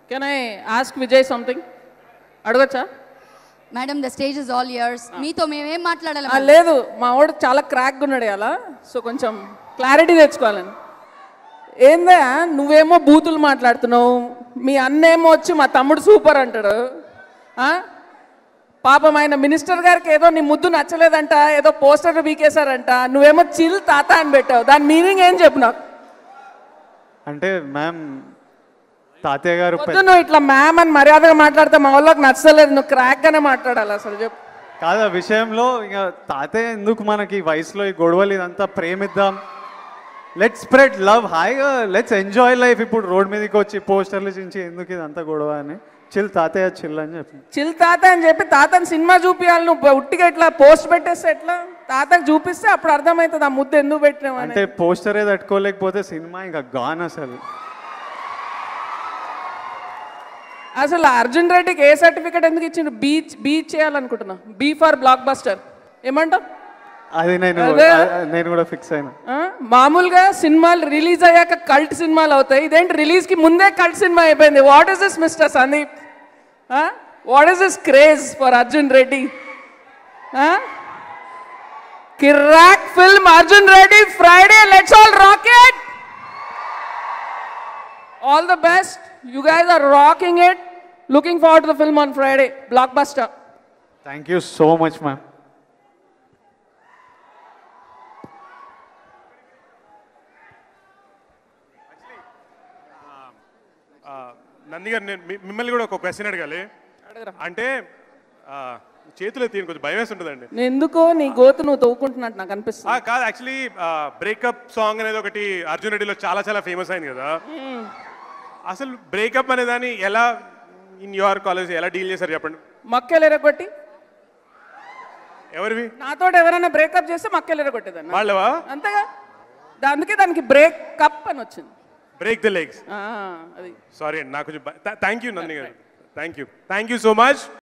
Can I ask Vijay something అడగచ్చా madam the stage is all ears మీతో మేమేం మాట్లాడాలి ఆ, లేదు మా వాడు చాలా క్రాక్గా ఉన్నాడు అలా సో కొంచెం క్లారిటీ తెచ్చుకోవాలని ఏందా నువ్వేమో బూతులు మాట్లాడుతున్నావు మీ అన్నేమో వచ్చి మా తమ్ముడు సూపర్ అంటాడు ఆ? పాపం ఆయన మినిస్టర్ గారికి ఏదో నీ ముద్దు నచ్చలేదంట ఏదో పోస్టర్ వీకేశారంట నువ్వేమో చిల్ తాత అని పెట్టావు దాని మీనింగ్ ఏం చెప్పు నాకు అంటే మ్యామ్ తాతయ్య గారు వద్దు నువ్వు ఇట్లా మ్యామ్ అని మర్యాదగా మాట్లాడితే మా వాళ్ళకి నచ్చలేదు నువ్వు క్రాక్గానే మాట్లాడాలి అసలు చెప్పు కాదు ఆ విషయంలో ఇంకా తాతయ్య ఎందుకు మనకి ఈ వయసులో ఈ గొడవలు ఇదంతా ప్రేమిద్దాం లెట్స్ స్ప్రెడ్ లవ్ హాయిగా లెట్స్ ఎంజాయ్ లైఫ్ ఇప్పుడు రోడ్ మీదకి వచ్చి పోస్టర్లు చించి ఎందుకు ఇదంతా గొడవ అని చిల్ తాతయ్య చిల్ అని చెప్పి చిల్ తాత అని చెప్పి తాతని సినిమా చూపించాలి నువ్వు ఉట్టిగా ఇట్లా పోస్ట్ పెట్టేస్తే ఎట్లా తాతకు చూపిస్తే అప్పుడు అర్థమవుతుంది ఆ ముద్దు ఎందుకు పెట్టినావు అని అంటే పోస్టరే తట్టుకోలేకపోతే సినిమా ఇంకా గాన్ అసలు అసలు అర్జున్ రెడ్డికి ఏ సర్టిఫికేట్ ఎందుకు ఇచ్చిండు బీచ్ బీచ్ చేయాలనుకుంటున్నా బీ ఫర్ బ్లాక్ బస్టర్ ఏమంటావు అది నేను అదే. ఆ- నేను కూడా ఫిక్స్ అయినా ఆ? మామూలుగా సినిమాలు రిలీజ్ అయ్యాక కల్ట్ సినిమాలు అవుతాయి ఇదేంటి రిలీజ్ కి ముందే కల్ట్ సినిమా అయిపోయింది what is this mister Sandeep what is this craze for Arjun Reddy కిరాక్ film Arjun Reddy Friday let's all rocket all the best you guys are rocking it looking forward to the film on Friday blockbuster thank you so much ma'am ఆ, నంది గారు నేను మీ- మిమ్మల్ని కూడా ఒక question అడగాలి అంటే ఆ, చేతిలో తీయని కొంచెం భయం వేసి ఉంటుందండి నేను ఎందుకో నీ గోతు నువ్వు తవ్వుకుంటున్నట్టు నాకు అనిపిస్తుంది ఆ, కాదు యాక్చువల్లీ బ్రేకప్ సాంగ్ అనేది ఒకటి అర్జున్ రెడ్డిలో చాలా చాలా ఫేమస్ అయింది కదా అసలు బ్రేకప్ అనే దాన్ని ఎలా ఇన్ యువర్ కాలేజ్ ఎలా డీల్ చేశారు చెప్పండి మక్కెలు ఎరగొట్టి ఎవరివి నాతో ఎవరైనా బ్రేకప్ చేస్తే మక్కెలు ఎరగొట్టేదన్న వాళ్ళవా అంతేగా దా- అందుకే దానికి బ్రేక్ కప్ అని వచ్చింది బ్రేక్ ద లెగ్స్ ఆ, అది సారీ అండి నాకు కొంచెం థ్యాంక్ యూ నంది గారు thank you thank you so much